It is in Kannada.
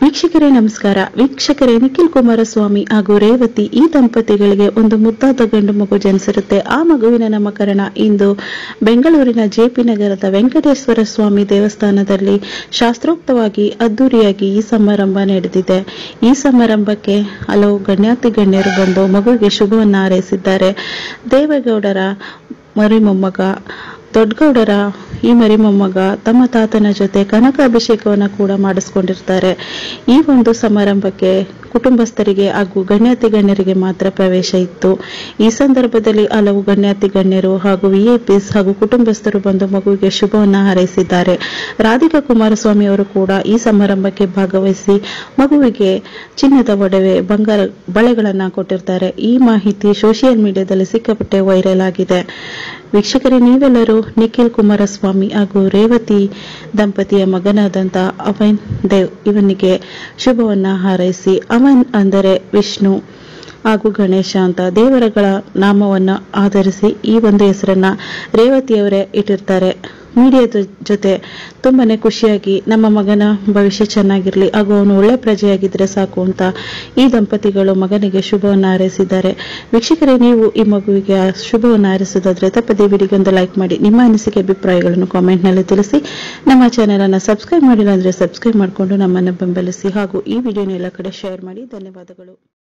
ವೀಕ್ಷಕರೇ ನಮಸ್ಕಾರ ವೀಕ್ಷಕರೇ ನಿಖಿಲ್ ಕುಮಾರಸ್ವಾಮಿ ಹಾಗೂ ರೇವತಿ ಈ ದಂಪತಿಗಳಿಗೆ ಒಂದು ಮುದ್ದಾದ ಗಂಡು ಮಗು ಜನಿಸಿರುತ್ತೆ ಆ ಮಗುವಿನ ನಾಮಕರಣ ಇಂದು ಬೆಂಗಳೂರಿನ ಜೆಪಿ ನಗರದ ವೆಂಕಟೇಶ್ವರ ಸ್ವಾಮಿ ದೇವಸ್ಥಾನದಲ್ಲಿ ಶಾಸ್ತ್ರೋಕ್ತವಾಗಿ ಅದ್ದೂರಿಯಾಗಿ ಈ ಸಮಾರಂಭ ನಡೆದಿದೆ ಈ ಸಮಾರಂಭಕ್ಕೆ ಹಲವು ಗಣ್ಯಾತಿ ಗಣ್ಯರು ಬಂದು ಮಗುವಿಗೆ ಶುಭವನ್ನ ಹಾರೈಸಿದ್ದಾರೆ ದೇವೇಗೌಡರ ಮರಿ ಮೊಮ್ಮಗ ದೊಡ್ಡಗೌಡರ ಈ ಮರಿ ಮೊಮ್ಮಗ ತಮ್ಮ ತಾತನ ಜೊತೆ ಕನಕ ಅಭಿಷೇಕವನ್ನ ಕೂಡ ಮಾಡಿಸ್ಕೊಂಡಿರ್ತಾರೆ ಈ ಒಂದು ಸಮಾರಂಭಕ್ಕೆ ಕುಟುಂಬಸ್ಥರಿಗೆ ಹಾಗೂ ಗಣ್ಯಾತಿ ಗಣ್ಯರಿಗೆ ಮಾತ್ರ ಪ್ರವೇಶ ಇತ್ತು ಈ ಸಂದರ್ಭದಲ್ಲಿ ಹಲವು ಗಣ್ಯಾತಿ ಗಣ್ಯರು ಹಾಗೂ ವಿಐಪಿಸ್ ಹಾಗೂ ಕುಟುಂಬಸ್ಥರು ಬಂದು ಮಗುವಿಗೆ ಶುಭವನ್ನ ಹಾರೈಸಿದ್ದಾರೆ ರಾಧಿಕಾ ಕುಮಾರಸ್ವಾಮಿ ಅವರು ಕೂಡ ಈ ಸಮಾರಂಭಕ್ಕೆ ಭಾಗವಹಿಸಿ ಮಗುವಿಗೆ ಚಿನ್ನದ ಒಡವೆ ಬಂಗಾರ ಬಳೆಗಳನ್ನ ಕೊಟ್ಟಿರ್ತಾರೆ ಈ ಮಾಹಿತಿ ಸೋಷಿಯಲ್ ಮೀಡಿಯಾದಲ್ಲಿ ಸಿಕ್ಕಾಪಟ್ಟೆ ವೈರಲ್ ಆಗಿದೆ ವೀಕ್ಷಕರೇ ನೀವೆಲ್ಲರೂ ನಿಖಿಲ್ ಕುಮಾರಸ್ವಾಮಿ ಹಾಗೂ ರೇವತಿ ದಂಪತಿಯ ಮಗನಾದಂತ ಅವನ್ ದೇವ್ ಇವನಿಗೆ ಶುಭವನ್ನ ಹಾರೈಸಿ ಅವನ್ ಅಂದರೆ ವಿಷ್ಣು ಹಾಗೂ ಗಣೇಶ ಅಂತ ದೇವರಗಳ ನಾಮವನ್ನ ಆಧರಿಸಿ ಈ ಒಂದು ಹೆಸರನ್ನ ರೇವತಿಯವರೇ ಇಟ್ಟಿರ್ತಾರೆ ಮೀಡಿಯಾದ ಜೊತೆ ತುಂಬಾನೇ ಖುಷಿಯಾಗಿ ನಮ್ಮ ಮಗನ ಭವಿಷ್ಯ ಚೆನ್ನಾಗಿರ್ಲಿ ಹಾಗೂ ಅವನು ಒಳ್ಳೆ ಪ್ರಜೆಯಾಗಿದ್ರೆ ಸಾಕು ಅಂತ ಈ ದಂಪತಿಗಳು ಮಗನಿಗೆ ಶುಭವನ್ನು ಹಾರೈಸಿದ್ದಾರೆ ವೀಕ್ಷಕರೇ ನೀವು ಈ ಮಗುವಿಗೆ ಆ ಶುಭವನ್ನು ಹಾರೈಸೋದಾದ್ರೆ ತಪ್ಪದೇ ವಿಡಿಯೋಗೊಂದು ಲೈಕ್ ಮಾಡಿ ನಿಮ್ಮ ಅನಿಸಿಕೆ ಅಭಿಪ್ರಾಯಗಳನ್ನು ಕಾಮೆಂಟ್ ನಲ್ಲಿ ತಿಳಿಸಿ ನಮ್ಮ ಚಾನೆಲ್ ಅನ್ನ ಸಬ್ಸ್ಕ್ರೈಬ್ ಮಾಡಿಲ್ಲ ಅಂದ್ರೆ ಸಬ್ಸ್ಕ್ರೈಬ್ ಮಾಡಿಕೊಂಡು ನಮ್ಮನ್ನು ಬೆಂಬಲಿಸಿ ಹಾಗೂ ಈ ವಿಡಿಯೋನ ಎಲ್ಲ ಕಡೆ ಶೇರ್ ಮಾಡಿ ಧನ್ಯವಾದಗಳು